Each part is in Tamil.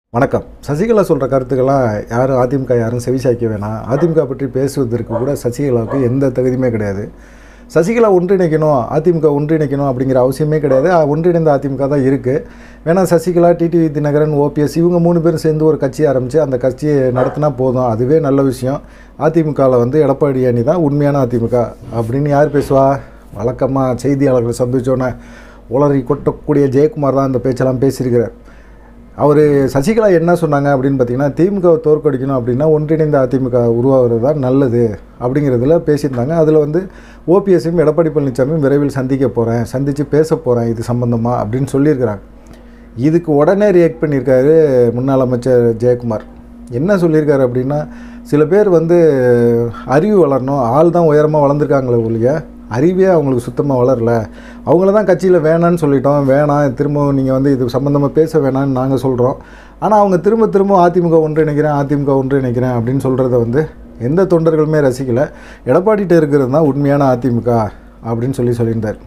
வணக்கம் சசிகலா சொல்கிற கருத்துக்கெல்லாம் யாரும் அதிமுக யாரும் செவிசாய்க்க வேணாம் அதிமுக பற்றி பேசுவதற்கு கூட சசிகலாவுக்கு எந்த தகுதியுமே கிடையாது சசிகலா ஒன்றிணைக்கணும் அதிமுக ஒன்றிணைக்கணும் அப்படிங்கிற அவசியமே கிடையாது அ, ஒன்றிணைந்த அதிமுக தான் இருக்குது வேணா சசிகலா டிடிவி தினகரன் ஓபிஎஸ் இவங்க மூணு பேரும் சேர்ந்து ஒரு கட்சி ஆரம்பித்து அந்த கட்சியை நடத்தினா போதும் அதுவே நல்ல விஷயம் அதிமுகவில் வந்து எடப்பாடி அணி தான் உண்மையான அதிமுக அப்படின்னு யார் பேசுவா வழக்கமாக செய்தியாளர்களை சந்திச்சோன்னே உளறி கொட்டக்கூடிய ஜெயக்குமார் தான் அந்த பேச்செல்லாம் பேசியிருக்கிறார் அவர் சசிகலா என்ன சொன்னாங்க அப்படின்னு பார்த்தீங்கன்னா திமுகவை தோற்கடிக்கணும் அப்படின்னா ஒன்றிணைந்த அதிமுக உருவாகிறது தான் நல்லது அப்படிங்கிறதுல பேசியிருந்தாங்க அதில் வந்து ஓபிஎஸ்ஸையும் எடப்பாடி பழனிசாமியும் விரைவில் சந்திக்க போகிறேன் சந்தித்து பேச போகிறேன் இது சம்மந்தமாக அப்படின்னு சொல்லியிருக்கிறாங்க இதுக்கு உடனே ரியாக்ட் பண்ணியிருக்காரு முன்னாள் அமைச்சர் ஜெயக்குமார் என்ன சொல்லியிருக்காரு அப்படின்னா சில பேர் வந்து அறிவு வளரணும் ஆள் தான் உயரமாக வளர்ந்துருக்காங்களே ஒழிய அறிவே அவங்களுக்கு சுத்தமாக வளரல அவங்கள தான் கட்சியில் வேணான்னு சொல்லிட்டோம் வேணாம் திரும்ப நீங்கள் வந்து இது சம்மந்தமாக பேச வேணாம்னு நாங்கள் சொல்கிறோம் ஆனால் அவங்க திரும்ப திரும்ப அதிமுக ஒன்றிணைக்கிறேன் அதிமுக ஒன்றிணைக்கிறேன் அப்படின்னு சொல்கிறத வந்து எந்த தொண்டர்களுமே ரசிக்கலை எடப்பாடிகிட்ட இருக்கிறது தான் உண்மையான அதிமுக அப்படின்னு சொல்லி சொல்லியிருந்தார்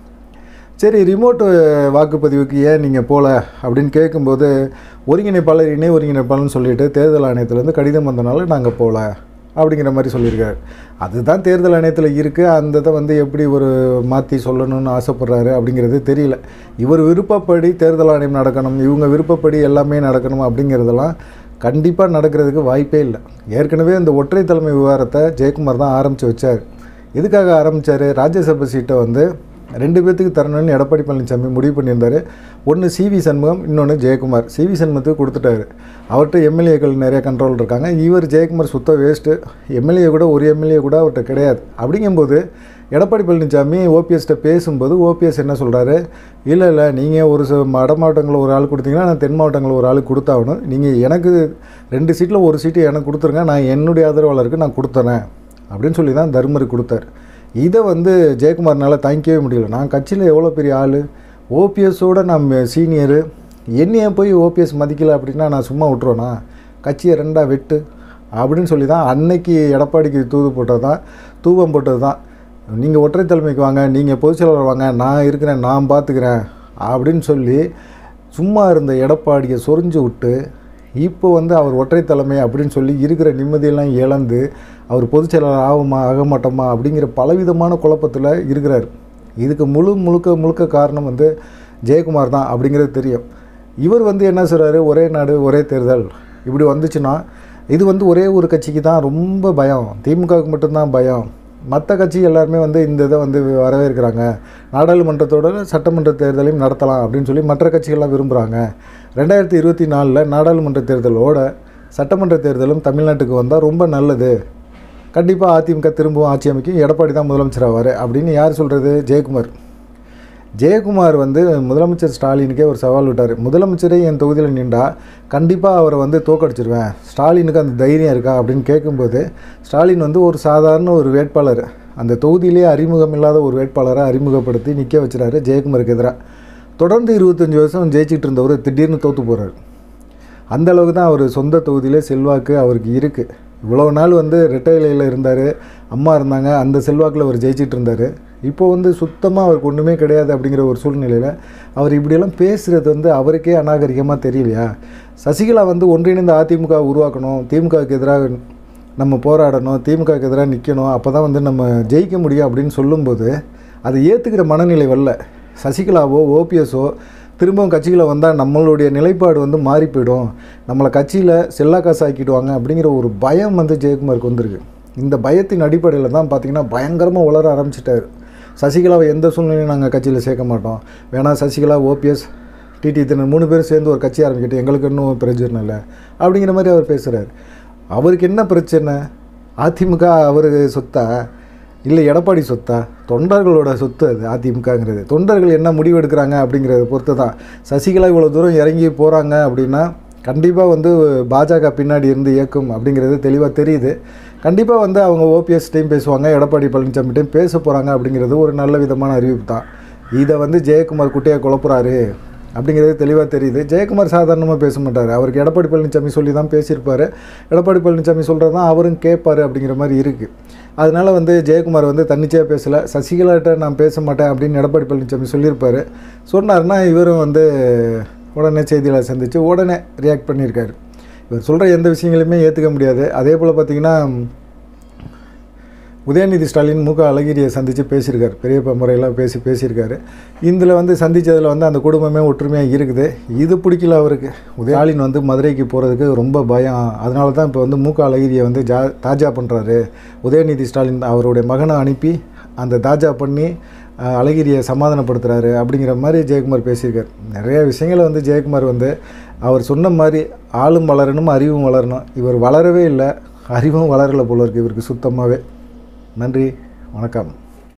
சரி ரிமோட் வாக்குப்பதிவுக்கு ஏன் நீங்கள் போகல அப்படின்னு கேட்கும்போது ஒருங்கிணைப்பாளர் இணை ஒருங்கிணைப்பாளர்னு சொல்லிட்டு தேர்தல் ஆணையத்திலேருந்து கடிதம் வந்தனால நாங்கள் போகல அப்படிங்கிற மாதிரி சொல்லியிருக்காரு அதுதான் தேர்தல் ஆணையத்தில் இருக்குது அந்த இதை வந்து எப்படி ஒரு மாற்றி சொல்லணும்னு ஆசைப்பட்றாரு அப்படிங்கிறது தெரியல இவர் விருப்பப்படி தேர்தல் ஆணையம் நடக்கணும் இவங்க விருப்பப்படி எல்லாமே நடக்கணும் அப்படிங்கிறதெல்லாம் கண்டிப்பாக நடக்கிறதுக்கு வாய்ப்பே இல்லை ஏற்கனவே இந்த ஒற்றை தலைமை விவகாரத்தை ஜெயக்குமார் தான் ஆரம்பித்து வச்சார் எதுக்காக ஆரம்பித்தார் ராஜ்யசபா சீட்டை வந்து ரெண்டு பேர்த்துக்கு தரணும்னு எடப்பாடி பழனிசாமி முடிவு பண்ணியிருந்தார் ஒன்று சிவி சண்முகம் இன்னொன்று ஜெயக்குமார் சிவி சண்முகத்துக்கு கொடுத்துட்டாரு அவர்கிட்ட எம்எல்ஏக்கள் நிறைய கண்ட்ரோல் இருக்காங்க இவர் ஜெயக்குமார் சுத்த வேஸ்ட்டு எம்எல்ஏ கூட ஒரு எம்எல்ஏ கூட அவர்கிட்ட கிடையாது அப்படிங்கும்போது எடப்பாடி பழனிசாமி ஓபிஎஸ்கிட்ட பேசும்போது ஓபிஎஸ் என்ன சொல்கிறாரு இல்லை இல்லை நீங்கள் ஒரு ச- வட மாவட்டங்களில் ஒரு ஆள் கொடுத்தீங்கன்னா நான் தென் மாவட்டங்களில் ஒரு ஆள் கொடுத்தாகணும் நீங்கள் எனக்கு ரெண்டு சீட்டில் ஒரு சீட்டு எனக்கு கொடுத்துருங்க நான் என்னுடைய ஆதரவாளருக்கு நான் கொடுத்துறேன் அப்படின்னு சொல்லி தான் தர்மருக்கு கொடுத்தாரு இதை வந்து ஜெயக்குமார்னால தாங்கிக்கவே முடியல நான் கட்சியில் எவ்வளோ பெரிய ஆள் ஓபிஎஸோட நான் சீனியரு என்னைய போய் ஓபிஎஸ் மதிக்கல அப்படின்னா நான் சும்மா விட்ருவேனா கட்சியை ரெண்டாக வெட்டு அப்படின்னு சொல்லி தான் அன்னைக்கு எடப்பாடிக்கு தூது போட்டது தான் தூவம் போட்டது தான் நீங்கள் ஒற்றை தலைமைக்கு வாங்க நீங்கள் பொதுச் செயலாளர் வாங்க நான் இருக்கிறேன் நான் பார்த்துக்கிறேன் அப்படின்னு சொல்லி சும்மா இருந்த எடப்பாடியை சொரிஞ்சு விட்டு இப்போ வந்து அவர் ஒற்றை தலைமை அப்படின்னு சொல்லி இருக்கிற நிம்மதியெல்லாம் இழந்து அவர் பொதுச் செயலாளர் ஆகுமா ஆக மாட்டோமா அப்படிங்கிற பலவிதமான குழப்பத்தில் இருக்கிறார் இதுக்கு முழு முழுக்க முழுக்க காரணம் வந்து ஜெயக்குமார் தான் அப்படிங்கிறது தெரியும் இவர் வந்து என்ன சொல்கிறாரு ஒரே நாடு ஒரே தேர்தல் இப்படி வந்துச்சுன்னா இது வந்து ஒரே ஒரு கட்சிக்கு தான் ரொம்ப பயம் திமுகவுக்கு மட்டும்தான் பயம் மற்ற கட்சி எல்லாருமே வந்து இந்த இதை வந்து வரவேற்கிறாங்க நாடாளுமன்றத்தோட சட்டமன்ற தேர்தலையும் நடத்தலாம் அப்படின்னு சொல்லி மற்ற கட்சிகள்லாம் விரும்புகிறாங்க ரெண்டாயிரத்தி இருபத்தி நாலில் நாடாளுமன்ற தேர்தலோட சட்டமன்ற தேர்தலும் தமிழ்நாட்டுக்கு வந்தால் ரொம்ப நல்லது கண்டிப்பாக அதிமுக திரும்பவும் ஆட்சி அமைக்கும் எடப்பாடி தான் முதலமைச்சர் ஆவார் அப்படின்னு யார் சொல்கிறது ஜெயக்குமார் ஜெயக்குமார் வந்து முதலமைச்சர் ஸ்டாலினுக்கே ஒரு சவால் விட்டார் முதலமைச்சரே என் தொகுதியில் நின்றா கண்டிப்பாக அவரை வந்து தோக்கடிச்சிருவேன் ஸ்டாலினுக்கு அந்த தைரியம் இருக்கா அப்படின்னு கேட்கும்போது ஸ்டாலின் வந்து ஒரு சாதாரண ஒரு வேட்பாளர் அந்த தொகுதியிலே அறிமுகம் இல்லாத ஒரு வேட்பாளரை அறிமுகப்படுத்தி நிற்க வச்சுறாரு ஜெயக்குமாருக்கு எதிராக தொடர்ந்து இருபத்தஞ்சி வருஷம் ஜெயிச்சிட்டு இருந்தவர் திடீர்னு தோற்று போகிறார் அந்த அளவுக்கு தான் அவர் சொந்த தொகுதியிலே செல்வாக்கு அவருக்கு இருக்குது இவ்வளோ நாள் வந்து ரெட்டையிலையில் இருந்தார் அம்மா இருந்தாங்க அந்த செல்வாக்கில் அவர் ஜெயிச்சிட்டு இருந்தார் இப்போ வந்து சுத்தமாக அவருக்கு ஒன்றுமே கிடையாது அப்படிங்கிற ஒரு சூழ்நிலையில் அவர் இப்படியெல்லாம் பேசுகிறது வந்து அவருக்கே அநாகரிகமாக தெரியலையா சசிகலா வந்து ஒன்றிணைந்த அதிமுக உருவாக்கணும் திமுகவுக்கு எதிராக நம்ம போராடணும் திமுகவுக்கு எதிராக நிற்கணும் அப்போ தான் வந்து நம்ம ஜெயிக்க முடியும் அப்படின்னு சொல்லும்போது அதை ஏற்றுக்கிற மனநிலை வரல சசிகலாவோ ஓபிஎஸோ திரும்பவும் கட்சிகளை வந்தால் நம்மளுடைய நிலைப்பாடு வந்து மாறி போயிடும் நம்மளை கட்சியில் செல்லா காசு ஆக்கிடுவாங்க அப்படிங்கிற ஒரு பயம் வந்து ஜெயக்குமாருக்கு வந்திருக்கு இந்த பயத்தின் அடிப்படையில் தான் பார்த்திங்கன்னா பயங்கரமாக வளர ஆரம்பிச்சிட்டாரு சசிகலாவை எந்த சூழ்நிலையும் நாங்கள் கட்சியில் சேர்க்க மாட்டோம் வேணா சசிகலா ஓபிஎஸ் டிடி தினன் மூணு பேரும் சேர்ந்து ஒரு கட்சி ஆரம்பிக்கிட்டு எங்களுக்கு இன்னும் பிரயோஜனம் இல்லை அப்படிங்கிற மாதிரி அவர் பேசுகிறார் அவருக்கு என்ன பிரச்சனை அதிமுக அவருக்கு சொத்தா இல்லை எடப்பாடி சொத்தா தொண்டர்களோட சொத்து அது அதிமுகங்கிறது தொண்டர்கள் என்ன முடிவு எடுக்கிறாங்க அப்படிங்கிறத பொறுத்து தான் சசிகலா இவ்வளோ தூரம் இறங்கி போகிறாங்க அப்படின்னா கண்டிப்பாக வந்து பாஜக பின்னாடி இருந்து இயக்கும் அப்படிங்கிறது தெளிவாக தெரியுது கண்டிப்பாக வந்து அவங்க ஓபிஎஸ்டையும் பேசுவாங்க எடப்பாடி பழனிசாமிட்டையும் பேச போகிறாங்க அப்படிங்கிறது ஒரு நல்ல விதமான அறிவிப்பு தான் இதை வந்து ஜெயக்குமார் குட்டையை குழப்புறாரு அப்படிங்கிறது தெளிவாக தெரியுது ஜெயக்குமார் சாதாரணமாக பேச மாட்டார் அவருக்கு எடப்பாடி பழனிசாமி சொல்லி தான் பேசியிருப்பார் எடப்பாடி பழனிசாமி சொல்கிறது தான் அவரும் கேட்பார் அப்படிங்கிற மாதிரி இருக்குது அதனால் வந்து ஜெயக்குமார் வந்து தன்னிச்சையாக பேசலை சசிகலாட்ட நான் பேச மாட்டேன் அப்படின்னு எடப்பாடி பழனிசாமி சொல்லியிருப்பார் சொன்னார்னா இவரும் வந்து உடனே செய்தியாளர் சந்தித்து உடனே ரியாக்ட் பண்ணியிருக்காரு இவர் சொல்கிற எந்த விஷயங்களையுமே ஏற்றுக்க முடியாது அதே போல் பார்த்திங்கன்னா உதயநிதி ஸ்டாலின் முக அழகிரியை சந்தித்து பேசியிருக்காரு பெரியப்பா முறையெல்லாம் பேசி பேசியிருக்காரு இதில் வந்து சந்தித்ததில் வந்து அந்த குடும்பமே ஒற்றுமையாக இருக்குது இது பிடிக்கல அவருக்கு உதயாலின் வந்து மதுரைக்கு போகிறதுக்கு ரொம்ப பயம் அதனால தான் இப்போ வந்து முக அழகிரியை வந்து ஜா தாஜா பண்ணுறாரு உதயநிதி ஸ்டாலின் அவருடைய மகனை அனுப்பி அந்த தாஜா பண்ணி அஹ், அழகிரியை சமாதானப்படுத்துகிறாரு அப்படிங்கிற மாதிரி ஜெயக்குமார் பேசியிருக்கார் நிறைய விஷயங்களை வந்து ஜெயக்குமார் வந்து அவர் சொன்ன மாதிரி ஆளும் வளரணும் அறிவும் வளரணும் இவர் வளரவே இல்லை அறிவும் வளரலை போல இருக்குது இவருக்கு சுத்தமாகவே நன்றி வணக்கம்